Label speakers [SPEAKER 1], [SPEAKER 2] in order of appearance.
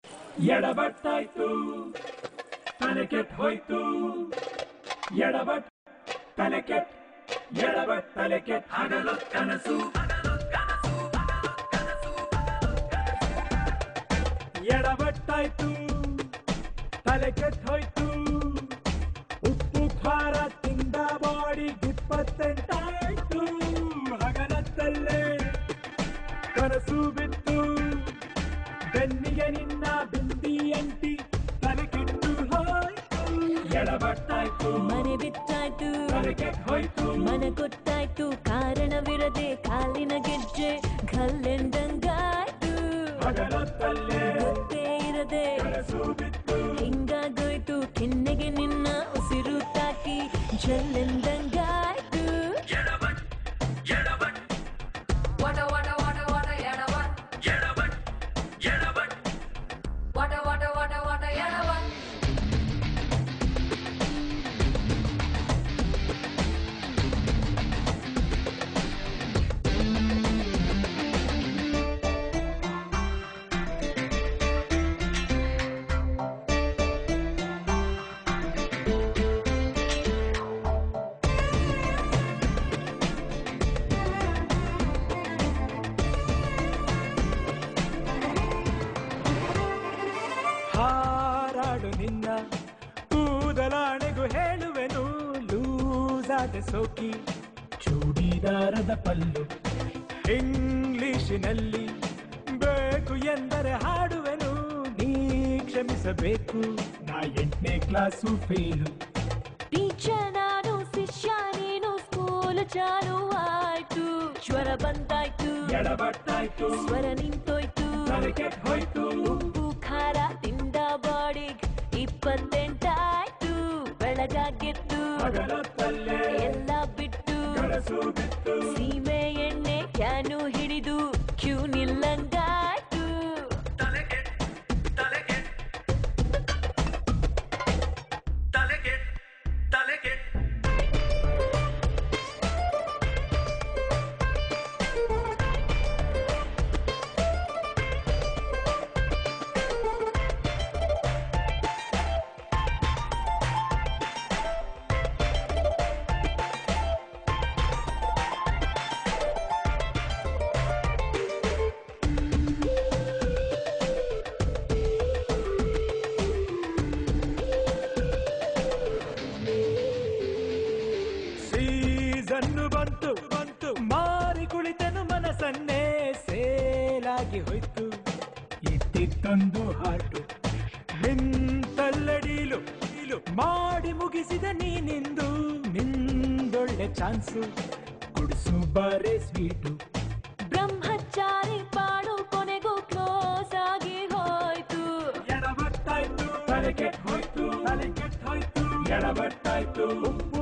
[SPEAKER 1] ಎಡಬಟ್ಟಾಯ್ತು ತಲೆ ಕೆಟ್ಟ ಹೋಯ್ತು ಎಡಬಟ್ ತಲೆ ಕೆಟ್ಟ ಎಡಬಟ್ ತಲೆ ಕೆಟ್ಟ ಹಗಲು ಕನಸು ಎಡಬಟ್ಟಾಯ್ತು ತಲೆ ಕೆಟ್ಟ ಹೋಯ್ತು ಉಪ್ಪು ಖಾರ ತಿಂದ ಬಾಡಿ ಇಪ್ಪತ್ತೆಂಟಾಯ್ತು ಹಗಲತ್ತಲ್ಲೇ ಕನಸು ಬಿತ್ತು ಬೆನ್ನಿಗೆ ನಿನ್ನ ಬಿಂದಿ ಅಂಟಿ ತಲೆ ಕೆಟ್ಟು ಹೋಯ್ತು ಎಡಬಟ್ಟಾಯ್ತು
[SPEAKER 2] ಮನೆ ಬಿತ್ತಾಯ್ತು
[SPEAKER 1] ತಲೆ ಕೆಟ್ಟ ಹೋಯ್ತು
[SPEAKER 2] ಮನೆ ಗೊತ್ತಾಯ್ತು ಕಾರಣವಿರದೆ ಕಾಲಿನ ಗೆಜ್ಜೆ ಕಲ್ಲೆಂದಂಗಾಯ್ತು
[SPEAKER 1] ಹಗಲತ್ತಲ್ಲೇ
[SPEAKER 2] ಗೊತ್ತೇ ಇರದೆ
[SPEAKER 1] ಕನಸು ಬಿತ್ತು
[SPEAKER 2] ಹಿಂಗಾಗೋಯ್ತು ಕೆನ್ನೆಗೆ ನಿನ್ನ ಉಸಿರು ತಾಕಿ ಜಲ್ಲೆಂದಂಗಾಯ್ತು
[SPEAKER 3] What a what a what a what a yada what? What a what a what a what a yada what?
[SPEAKER 1] ಹಾರಾಡು ನಿನ್ನ ಕೂದಲಾಣೆಗೂ ಹೇಳುವೆನು ಲೂಸಾದ ಸೋಕಿ ಚೂಡಿದಾರದ ಪಲ್ಲು ಇಂಗ್ಲಿಶಿನಲ್ಲಿ ಬೇಕು ಎಂದರೆ ಹಾಡುವೆನು ನೀ ಕ್ಷಮಿಸಬೇಕು ನಾ ಎಂಟನೇ ಕ್ಲಾಸು ಫೇಲು
[SPEAKER 2] ಟೀಚರ್ ನಾನು ಶಿಷ್ಯ ನೀನು ಸ್ಕೂಲ್ ಚಾಲು ಆಯ್ತು ಜ್ವರ ಬಂದಾಯ್ತು
[SPEAKER 1] ಎಡಬಟ್ಟಾಯ್ತು
[SPEAKER 2] ಸ್ವರ ನಿಂತೋಯ್ತು
[SPEAKER 1] ತಲೆ ಕೆಟ್ಟ ಹೋಯ್ತು
[SPEAKER 2] ಉಪ್ಪು ಖಾರ ತಿಂದ ಬಾಡಿಗ್ ಇಪ್ಪತ್ತೆಂಟಾಯ್ತು ಬೆಳಗಾಗೆದ್ದು
[SPEAKER 1] ಹಗಲತ್ತಲ್ಲೇ
[SPEAKER 2] ಎಲ್ಲ ಬಿಟ್ಟು
[SPEAKER 1] ಕನಸು ಬಿತ್ತು
[SPEAKER 2] ಸೀಮೆ ಎಣ್ಣೆ ಕ್ಯಾನು ಹಿಡಿದು ಕ್ಯೂ ನಿಲ್ಲಂಗಾಯ್ತು
[SPEAKER 1] ಸೀಸನ್ನು ಬಂತು ಬಂತು ಮಾರಿ ಕುಳಿತನು ಮನಸ್ಸನ್ನೇ ಸೇಲಾಗಿ ಹೋಯ್ತು ಇತ್ತಿತ್ತೊಂದು ಹಾಟು ನಿಂತಲ್ಲಡೀಲು ಡೀಲು ಮಾಡಿ ಮುಗಿಸಿದ ನೀನಿಂದು ನಿಂದೊಳ್ಳೆ ಚಾನ್ಸು ಕುಡಿಸು ಬಾರೆ ಸ್ವೀಟು
[SPEAKER 2] ಬ್ರಹ್ಮಚಾರಿ ಬಾಳು ಕೊನೆಗೂ ಕ್ಲೋಸ್ ಆಗಿ ಹೋಯ್ತು
[SPEAKER 1] ಎಡಬಟ್ಟಾಯ್ತು ತಲೆ ಕೆಟ್ಟ ಹೋಯ್ತು ತಲೆ ಕೆಟ್ಟ ಹೋಯ್ತು ಎಡಬಟ್ಟಾಯ್ತು ಉಪ್ಪು